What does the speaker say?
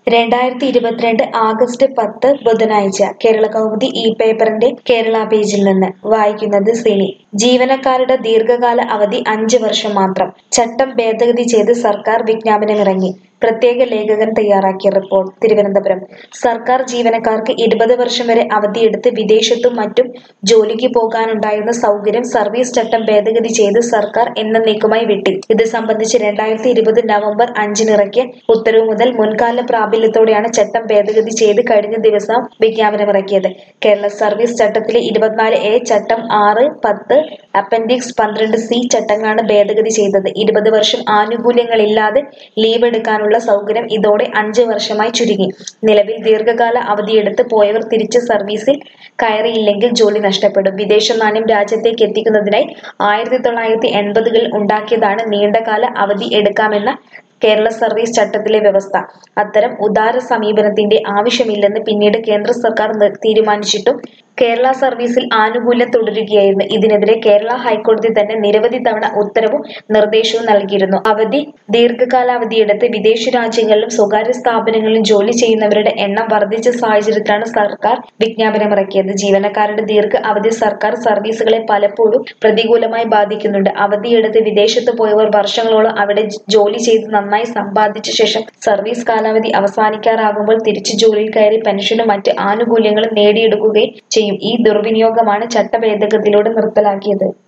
രണ്ടായിരത്തി ഇരുപത്തിരണ്ട് ആഗസ്റ്റ് പത്ത് ബുധനാഴ്ച കേരള കൗമുദി ഇ പേപ്പറിന്റെ കേരള പേജിൽ നിന്ന് വായിക്കുന്നത് സിനി ജീവനക്കാരുടെ ദീർഘകാല അവധി അഞ്ച് വർഷം മാത്രം ചട്ടം ഭേദഗതി ചെയ്ത് സർക്കാർ വിജ്ഞാപനമിറങ്ങി പ്രത്യേക ലേഖകൻ തയ്യാറാക്കിയ റിപ്പോർട്ട് തിരുവനന്തപുരം സർക്കാർ ജീവനക്കാർക്ക് ഇരുപത് വർഷം വരെ അവധിയെടുത്ത് വിദേശത്തും മറ്റും ജോലിക്ക് പോകാനുണ്ടായിരുന്ന സൗകര്യം സർവീസ് ചട്ടം ഭേദഗതി ചെയ്ത് സർക്കാർ എന്നേക്കുമായി വെട്ടി ഇത് സംബന്ധിച്ച് രണ്ടായിരത്തി ഇരുപത് നവംബർ അഞ്ചിനിറക്കിയ ഉത്തരവ് മുതൽ മുൻകാല പ്രാബല്യത്തോടെയാണ് ചട്ടം ഭേദഗതി ചെയ്ത് കഴിഞ്ഞ ദിവസം വിജ്ഞാപനമിറക്കിയത് കേരള സർവീസ് ചട്ടത്തിലെ ഇരുപത്തിനാല് എ ചട്ടം ആറ് പത്ത് അപ്പൻഡിക്സ് പന്ത്രണ്ട് സി ചട്ടങ്ങളാണ് ഭേദഗതി ചെയ്തത് ഇരുപത് വർഷം ആനുകൂല്യങ്ങളില്ലാതെ ലീവ് എടുക്കാനുള്ള സൗകര്യം ഇതോടെ അഞ്ച് വർഷമായി ചുരുങ്ങി നിലവിൽ ദീർഘകാല അവധിയെടുത്ത് പോയവർ തിരിച്ച് സർവീസിൽ കയറിയില്ലെങ്കിൽ ജോലി നഷ്ടപ്പെടും വിദേശ നാണ്യം രാജ്യത്തേക്ക് എത്തിക്കുന്നതിനായി ആയിരത്തി തൊള്ളായിരത്തി എൺപതുകളിൽ ഉണ്ടാക്കിയതാണ് നീണ്ടകാല അവധി എടുക്കാമെന്ന കേരള സർവീസ് ചട്ടത്തിലെ വ്യവസ്ഥ അത്തരം ഉദാര സമീപനത്തിന്റെ ആവശ്യമില്ലെന്ന് പിന്നീട് കേന്ദ്ര സർക്കാർ നി- തീരുമാനിച്ചിട്ടും കേരള സർവീസിൽ ആനുകൂല്യം തുടരുകയായിരുന്നു ഇതിനെതിരെ കേരള ഹൈക്കോടതി തന്നെ നിരവധി തവണ ഉത്തരവും നിർദ്ദേശവും നൽകിയിരുന്നു അവധി ദീർഘകാലാവധിയെടുത്ത് വിദേശ രാജ്യങ്ങളിലും സ്വകാര്യ സ്ഥാപനങ്ങളിലും ജോലി ചെയ്യുന്നവരുടെ എണ്ണം വർദ്ധിച്ച സാഹചര്യത്തിലാണ് സർക്കാർ വിജ്ഞാപനമിറക്കിയത് ജീവനക്കാരുടെ ദീർഘ അവധി സർക്കാർ സർവീസുകളെ പലപ്പോഴും പ്രതികൂലമായി ബാധിക്കുന്നുണ്ട് അവധിയെടുത്ത് വിദേശത്ത് പോയവർ വർഷങ്ങളോളം അവിടെ ജ- ജോലി ചെയ്ത് നന്നായി സമ്പാദിച്ച ശേഷം സർവീസ് കാലാവധി അവസാനിക്കാറാകുമ്പോൾ തിരിച്ചു ജോലിയിൽ കയറി പെൻഷനും മറ്റ് ആനുകൂല്യങ്ങളും നേടിയെടുക്കുകയും ചെയ്യും ഈ ദുർവിനിയോഗമാണ് ചട്ട ഭേദഗതിയിലൂടെ നിർത്തലാക്കിയത്